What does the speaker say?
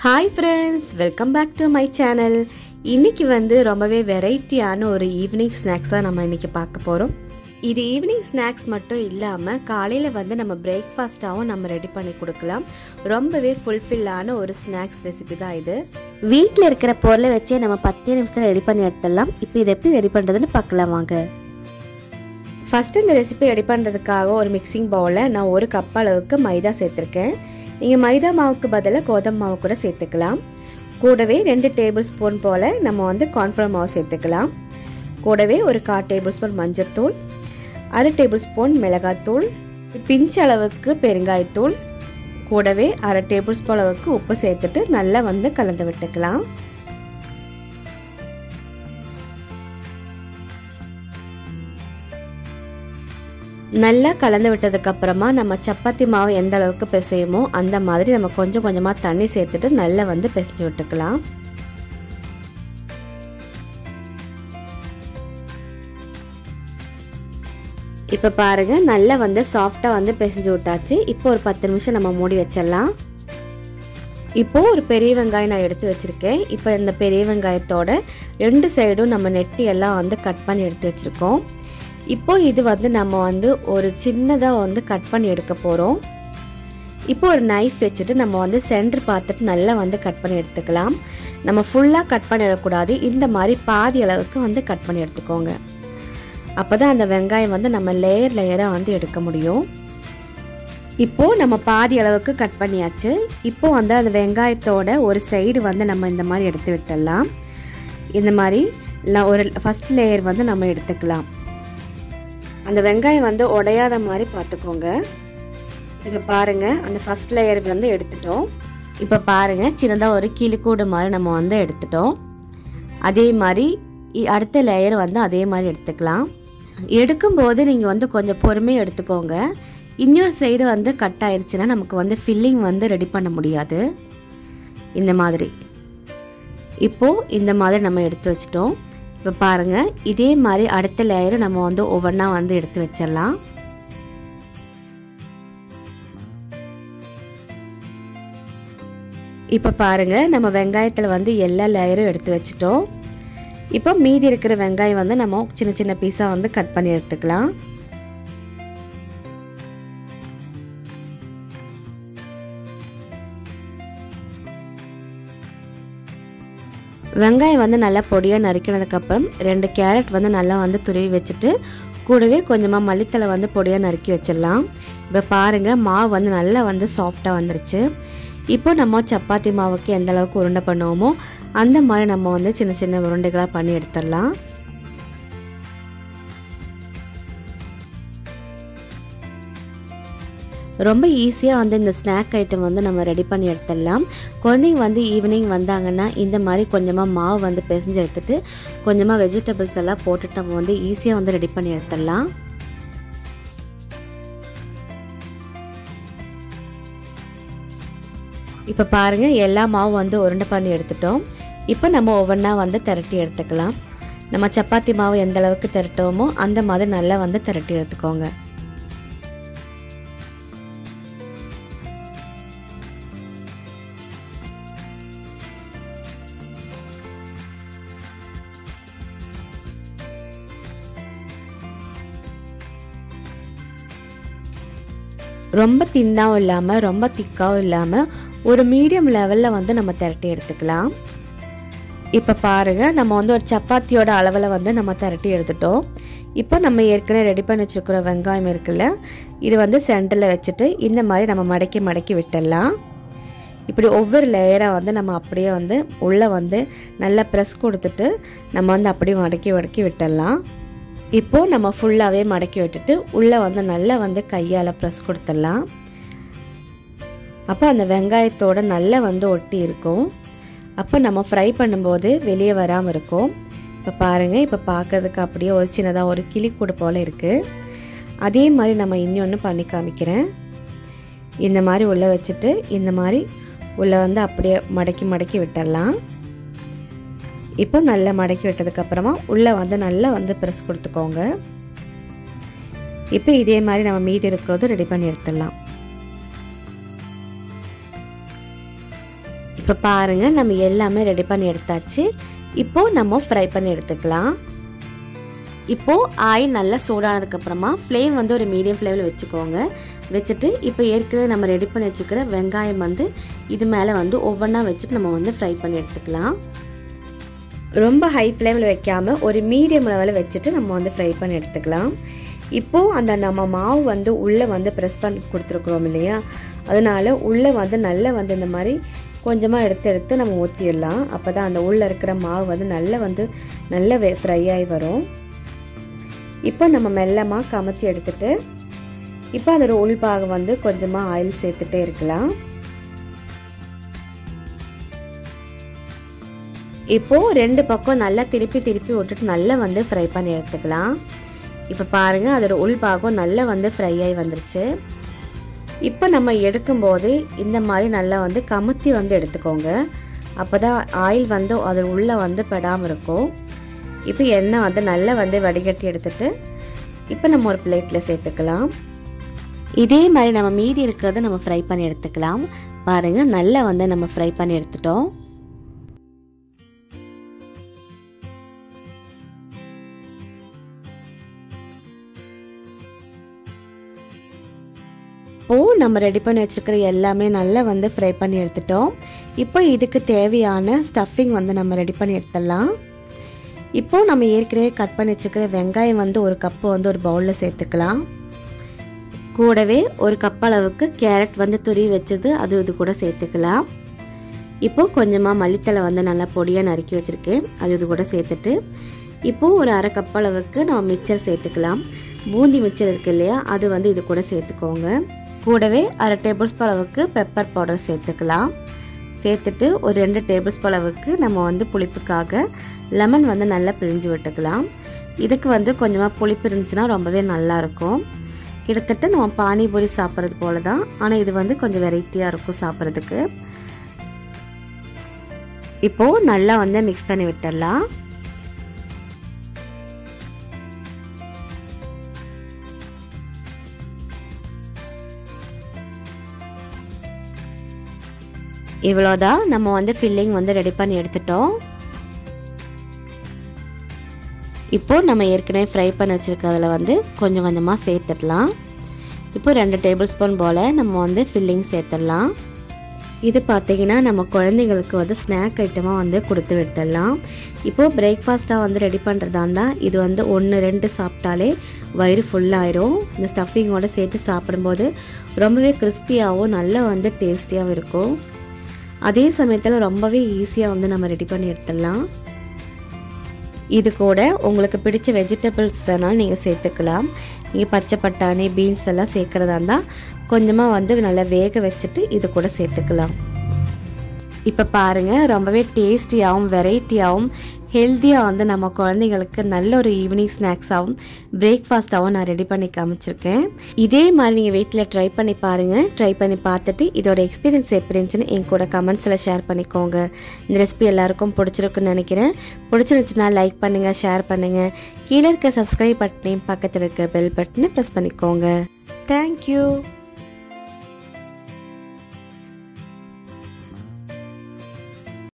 hi friends welcome back to my channel இன்னைக்கு வந்து ரொம்பவே வெரைட்டியான ஒரு ஈவினிங் ஸ்நாக்ஸ் தான் நம்ம இன்னைக்கு பார்க்க போகிறோம் இது ஈவினிங் ஸ்நாக்ஸ் மட்டும் இல்லாமல் காலையில் வந்து நம்ம பிரேக்ஃபாஸ்ட்டாகவும் நம்ம ரெடி பண்ணி கொடுக்கலாம் ரொம்பவே ஃபுல்ஃபில்லான ஒரு ஸ்நாக்ஸ் ரெசிபி தான் இது வீட்டில் இருக்கிற பொருளை வச்சே நம்ம பத்தே நிமிஷத்தில் ரெடி பண்ணி எடுத்துடலாம் இப்போ இதை எப்படி ரெடி பண்ணுறதுன்னு பார்க்கலாம் வாங்க ஃபஸ்ட்டு இந்த ரெசிபி ரெடி பண்ணுறதுக்காக ஒரு மிக்சிங் பவுலில் நான் ஒரு கப் அளவுக்கு மைதா சேர்த்துருக்கேன் நீங்கள் மைதா மாவுக்கு பதிலாக கோதுமை மாவு கூட சேர்த்துக்கலாம் கூடவே ரெண்டு டேபிள் ஸ்பூன் போல் நம்ம வந்து கார்ன்ஃப்ளவர் மாவு சேர்த்துக்கலாம் கூடவே ஒரு கால் டேபிள் ஸ்பூன் மஞ்சள்தூள் அரை டேபிள் ஸ்பூன் மிளகாத்தூள் பிஞ்ச் அளவுக்கு பெருங்காயத்தூள் கூடவே அரை டேபிள் ஸ்பூன் அளவுக்கு உப்பு சேர்த்துட்டு நல்லா வந்து கலந்து விட்டுக்கலாம் நல்லா கலந்து விட்டதுக்கு அப்புறமா நம்ம சப்பாத்தி மாவு எந்த அளவுக்கு பிசையுமோ அந்த மாதிரி நம்ம கொஞ்சம் கொஞ்சமாக தண்ணி சேர்த்துட்டு நல்லா வந்து பிசைஞ்சு விட்டுக்கலாம் இப்போ பாருங்க நல்லா வந்து சாஃப்டாக வந்து பிசைஞ்சு விட்டாச்சு இப்போ ஒரு பத்து நிமிஷம் நம்ம மூடி வச்சிடலாம் இப்போ ஒரு பெரிய வெங்காயம் நான் எடுத்து வச்சுருக்கேன் இப்போ இந்த பெரிய வெங்காயத்தோட ரெண்டு சைடும் நம்ம நெட்டி எல்லாம் வந்து கட் பண்ணி எடுத்து வச்சுருக்கோம் இப்போ இது வந்து நம்ம வந்து ஒரு சின்னதாக வந்து கட் பண்ணி எடுக்க போகிறோம் இப்போ ஒரு நைஃப் வச்சுட்டு நம்ம வந்து சென்டர் பார்த்துட்டு நல்லா வந்து கட் பண்ணி எடுத்துக்கலாம் நம்ம ஃபுல்லாக கட் பண்ணிடக்கூடாது இந்த மாதிரி பாதி அளவுக்கு வந்து கட் பண்ணி எடுத்துக்கோங்க அப்போ தான் அந்த வெங்காயம் வந்து நம்ம லேயர் லேயராக வந்து எடுக்க முடியும் இப்போது நம்ம பாதி அளவுக்கு கட் பண்ணியாச்சு இப்போ வந்து அந்த வெங்காயத்தோட ஒரு சைடு வந்து நம்ம இந்த மாதிரி எடுத்து விட்டுடலாம் இந்த மாதிரி ஒரு ஃபஸ்ட் லேயர் வந்து நம்ம எடுத்துக்கலாம் அந்த வெங்காயம் வந்து உடையாத மாதிரி பார்த்துக்கோங்க இப்போ பாருங்கள் அந்த ஃபஸ்ட் லேயர் வந்து எடுத்துட்டோம் இப்போ பாருங்கள் சின்னதாக ஒரு கிளிக்கூடு மாதிரி நம்ம வந்து எடுத்துட்டோம் அதே மாதிரி அடுத்த லேயர் வந்து அதே மாதிரி எடுத்துக்கலாம் எடுக்கும்போது நீங்கள் வந்து கொஞ்சம் பொறுமையாக எடுத்துக்கோங்க இன்னொரு சைடு வந்து கட் ஆயிடுச்சுன்னா நமக்கு வந்து ஃபில்லிங் வந்து ரெடி பண்ண முடியாது இந்த மாதிரி இப்போது இந்த மாதிரி நம்ம எடுத்து வச்சிட்டோம் இப்போ பாருங்கள் இதே மாதிரி அடுத்த லேயரை நம்ம வந்து ஒவ்வொன்றா வந்து எடுத்து வச்சிடலாம் இப்போ பாருங்கள் நம்ம வெங்காயத்தில் வந்து எல்லா லேயரும் எடுத்து வச்சிட்டோம் இப்போ மீதி இருக்கிற வெங்காயம் வந்து நம்ம சின்ன சின்ன பீஸாக வந்து கட் பண்ணி எடுத்துக்கலாம் வெங்காயம் வந்து நல்லா பொடியாக நறுக்கினதுக்கப்புறம் ரெண்டு கேரட் வந்து நல்லா வந்து துருவி வச்சுட்டு கூடவே கொஞ்சமாக மல்லித்தலை வந்து பொடியாக நறுக்கி வச்சிடலாம் இப்போ பாருங்கள் மாவு வந்து நல்லா வந்து சாஃப்டாக வந்துருச்சு இப்போ நம்ம சப்பாத்தி மாவுக்கு எந்த அளவுக்கு உருண்டை பண்ணுவோமோ அந்த மாதிரி நம்ம வந்து சின்ன சின்ன உருண்டைகளாக பண்ணி எடுத்துடலாம் ரொம்ப ஈஸியாக வந்து இந்த ஸ்நாக் ஐட்டம் வந்து நம்ம ரெடி பண்ணி எடுத்துடலாம் குழந்தைங்க வந்து ஈவினிங் வந்தாங்கன்னா இந்த மாதிரி கொஞ்சமாக மாவு வந்து பிசைஞ்சு எடுத்துட்டு கொஞ்சமாக வெஜிடபிள்ஸ் எல்லாம் போட்டுட்டு நம்ம வந்து ஈஸியாக வந்து ரெடி பண்ணி எடுத்துடலாம் இப்போ பாருங்கள் எல்லா மாவும் வந்து உருண்டை பண்ணி எடுத்துட்டோம் இப்போ நம்ம ஒவ்வொன்றா வந்து திரட்டி எடுத்துக்கலாம் நம்ம சப்பாத்தி மாவு எந்த அளவுக்கு திரட்டோமோ அந்த மாதிரி நல்லா வந்து திரட்டி எடுத்துக்கோங்க ரொம்ப தின்னாவும் இல்லாமல் ரொம்ப திக்காவும் இல்லாமல் ஒரு மீடியம் லெவலில் வந்து நம்ம திரட்டி எடுத்துக்கலாம் இப்போ பாருங்கள் நம்ம வந்து ஒரு சப்பாத்தியோட அளவில் வந்து நம்ம திரட்டி எடுத்துட்டோம் இப்போ நம்ம ஏற்கனவே ரெடி பண்ணி வச்சுருக்கிற வெங்காயம் இருக்குல்ல இது வந்து சென்டரில் வச்சுட்டு இந்த மாதிரி நம்ம மடக்கி மடக்கி விட்டுடலாம் இப்படி ஒவ்வொரு லேயராக வந்து நம்ம அப்படியே வந்து உள்ளே வந்து நல்லா ப்ரெஸ் கொடுத்துட்டு நம்ம வந்து அப்படியே மடக்கி மடக்கி விட்டுடலாம் இப்போது நம்ம ஃபுல்லாகவே மடக்கி விட்டுட்டு உள்ளே வந்து நல்லா வந்து கையால் ப்ரெஸ் கொடுத்துடலாம் அப்போ அந்த வெங்காயத்தோட நல்லா வந்து ஒட்டி இருக்கும் அப்போ நம்ம ஃப்ரை பண்ணும்போது வெளியே வராமல் இருக்கும் இப்போ பாருங்கள் இப்போ பார்க்கறதுக்கு அப்படியே ஒரு சின்னதாக ஒரு கிளிக்கூடு போல் இருக்குது அதே மாதிரி நம்ம இன்னொன்று பண்ணி காமிக்கிறேன் இந்த மாதிரி உள்ளே வச்சுட்டு இந்த மாதிரி உள்ளே வந்து அப்படியே மடக்கி மடக்கி விட்டுடலாம் இப்போ நல்லா மடக்கி விட்டதுக்கப்புறமா உள்ளே வந்து நல்லா வந்து ப்ரெஸ் கொடுத்துக்கோங்க இப்போ இதே மாதிரி நம்ம மீதி இருக்கிறது ரெடி பண்ணி எடுத்துடலாம் இப்போ பாருங்கள் நம்ம எல்லாமே ரெடி பண்ணி எடுத்தாச்சு இப்போது நம்ம ஃப்ரை பண்ணி எடுத்துக்கலாம் இப்போது ஆயில் நல்லா சூடானதுக்கப்புறமா ஃப்ளேம் வந்து ஒரு மீடியம் ஃப்ளேமில் வச்சுக்கோங்க வச்சுட்டு இப்போ ஏற்கனவே நம்ம ரெடி பண்ணி வச்சுக்கிற வெங்காயம் வந்து இது மேலே வந்து ஒவ்வொன்றா வச்சுட்டு நம்ம வந்து ஃப்ரை பண்ணி எடுத்துக்கலாம் ரொம்ப ஹை ஃப்ளேமில் வைக்காமல் ஒரு மீடியம் லெவலில் வச்சுட்டு நம்ம வந்து ஃப்ரை பண்ணி எடுத்துக்கலாம் இப்போது அந்த நம்ம மாவு வந்து உள்ளே வந்து ப்ரெஸ் பண்ணி கொடுத்துருக்குறோம் இல்லையா அதனால் உள்ளே வந்து நல்லா வந்து இந்த மாதிரி கொஞ்சமாக எடுத்து எடுத்து நம்ம ஊற்றிடலாம் அப்போ தான் அந்த உள்ளே இருக்கிற மாவு வந்து நல்லா வந்து நல்ல ஃப்ரை ஆகி வரும் இப்போ நம்ம மெல்லமாக கமத்தி எடுத்துட்டு இப்போ அதோட உள்பாகம் வந்து கொஞ்சமாக ஆயில் சேர்த்துட்டே இருக்கலாம் இப்போது ரெண்டு பக்கம் நல்லா திருப்பி திருப்பி விட்டுட்டு நல்லா வந்து ஃப்ரை பண்ணி எடுத்துக்கலாம் இப்போ பாருங்கள் அதோட உள்பாகம் நல்லா வந்து ஃப்ரை ஆகி வந்துருச்சு இப்போ நம்ம எடுக்கும்போது இந்த மாதிரி நல்லா வந்து கமுத்தி வந்து எடுத்துக்கோங்க அப்போ தான் ஆயில் வந்து அது உள்ளே வந்து படாமல் இருக்கும் இப்போ எண்ணெய் வந்து நல்லா வந்து வடிகட்டி எடுத்துட்டு இப்போ நம்ம ஒரு பிளேட்டில் சேர்த்துக்கலாம் இதே மாதிரி நம்ம மீதி இருக்கிறத நம்ம ஃப்ரை பண்ணி எடுத்துக்கலாம் பாருங்கள் நல்லா வந்து நம்ம ஃப்ரை பண்ணி எடுத்துட்டோம் இப்போது நம்ம ரெடி பண்ணி வச்சுருக்கிற எல்லாமே நல்லா வந்து ஃப்ரை பண்ணி எடுத்துட்டோம் இப்போ இதுக்கு தேவையான ஸ்டஃபிங் வந்து நம்ம ரெடி பண்ணி எடுத்துடலாம் இப்போது நம்ம ஏற்கனவே கட் பண்ணி வச்சுருக்கிற வெங்காயம் வந்து ஒரு கப்பு வந்து ஒரு பவுலில் சேர்த்துக்கலாம் கூடவே ஒரு கப் அளவுக்கு கேரட் வந்து துருவி வச்சது அது இது கூட சேர்த்துக்கலாம் இப்போது கொஞ்சமாக மல்லித்தலை வந்து நல்லா பொடியாக நறுக்கி வச்சுருக்கேன் அது இது கூட சேர்த்துட்டு இப்போது ஒரு அரை கப் அளவுக்கு நம்ம மிக்சர் சேர்த்துக்கலாம் பூந்தி மிக்சர் இருக்கு இல்லையா அது வந்து இது கூட சேர்த்துக்கோங்க கூடவே அரை டேபிள் ஸ்பூன் அளவுக்கு பெப்பர் பவுடர் சேர்த்துக்கலாம் சேர்த்துட்டு ஒரு ரெண்டு டேபிள் ஸ்பூன் அளவுக்கு நம்ம வந்து புளிப்புக்காக லெமன் வந்து நல்லா பிழிஞ்சு விட்டுக்கலாம் இதுக்கு வந்து கொஞ்சமாக புளிப்பு இருந்துச்சுன்னா ரொம்பவே நல்லாயிருக்கும் கிட்டத்தட்ட நம்ம பானிபூரி சாப்பிட்றது போல தான் ஆனால் இது வந்து கொஞ்சம் வெரைட்டியாக இருக்கும் சாப்பிட்றதுக்கு இப்போது நல்லா வந்து மிக்ஸ் பண்ணி விட்டுடலாம் இவ்வளோதான் நம்ம வந்து ஃபில்லிங் வந்து ரெடி பண்ணி எடுத்துட்டோம் இப்போ நம்ம ஏற்கனவே ஃப்ரை பண்ணி வச்சுருக்கிறதுல வந்து கொஞ்சம் கொஞ்சமாக சேர்த்துடலாம் இப்போ ரெண்டு டேபிள் ஸ்பூன் போல் நம்ம வந்து ஃபில்லிங் சேர்த்துடலாம் இது பார்த்திங்கன்னா நம்ம குழந்தைங்களுக்கு வந்து ஸ்நாக் ஐட்டமாக வந்து கொடுத்து விட்டுடலாம் இப்போது பிரேக்ஃபாஸ்ட்டாக வந்து ரெடி பண்ணுறதா இருந்தால் இது வந்து ஒன்று ரெண்டு சாப்பிட்டாலே வயிறு ஃபுல்லாயிரும் இந்த ஸ்டஃபிங்கோடு சேர்த்து சாப்பிடும்போது ரொம்பவே கிறிஸ்பியாகவும் நல்லா வந்து டேஸ்டியாகவும் இருக்கும் அதே சமயத்தில் ரொம்பவே ஈஸியாக வந்து நம்ம ரெடி பண்ணி எடுத்துடலாம் இது கூட உங்களுக்கு பிடிச்ச வெஜிடபிள்ஸ் வேணாலும் நீங்கள் சேர்த்துக்கலாம் நீங்கள் பச்சை பட்டாணி பீன்ஸ் எல்லாம் சேர்க்குறதா இருந்தால் கொஞ்சமாக வந்து நல்லா வேக வச்சுட்டு இது கூட சேர்த்துக்கலாம் இப்போ பாருங்கள் ரொம்பவே டேஸ்டியாகவும் வெரைட்டியாகவும் ஹெல்த்தியாக வந்து நம்ம குழந்தைங்களுக்கு நல்ல ஒரு ஈவினிங் ஸ்நாக்ஸாகவும் பிரேக்ஃபாஸ்ட்டாகவும் நான் ரெடி பண்ணி காமிச்சிருக்கேன் இதே மாதிரி நீங்கள் வீட்டில் ட்ரை பண்ணி பாருங்கள் ட்ரை பண்ணி பார்த்துட்டு இதோட எக்ஸ்பீரியன்ஸ் எப்படி இருந்துச்சுன்னு என் கூட கமெண்ட்ஸில் ஷேர் பண்ணிக்கோங்க இந்த ரெசிபி எல்லாருக்கும் பிடிச்சிருக்குன்னு நினைக்கிறேன் பிடிச்சிருந்துச்சுன்னா லைக் பண்ணுங்கள் ஷேர் பண்ணுங்கள் கீழே இருக்க சப்ஸ்கிரைப் பட்டனையும் பக்கத்தில் இருக்க பெல் பட்டனை ப்ரெஸ் பண்ணிக்கோங்க தேங்க்யூ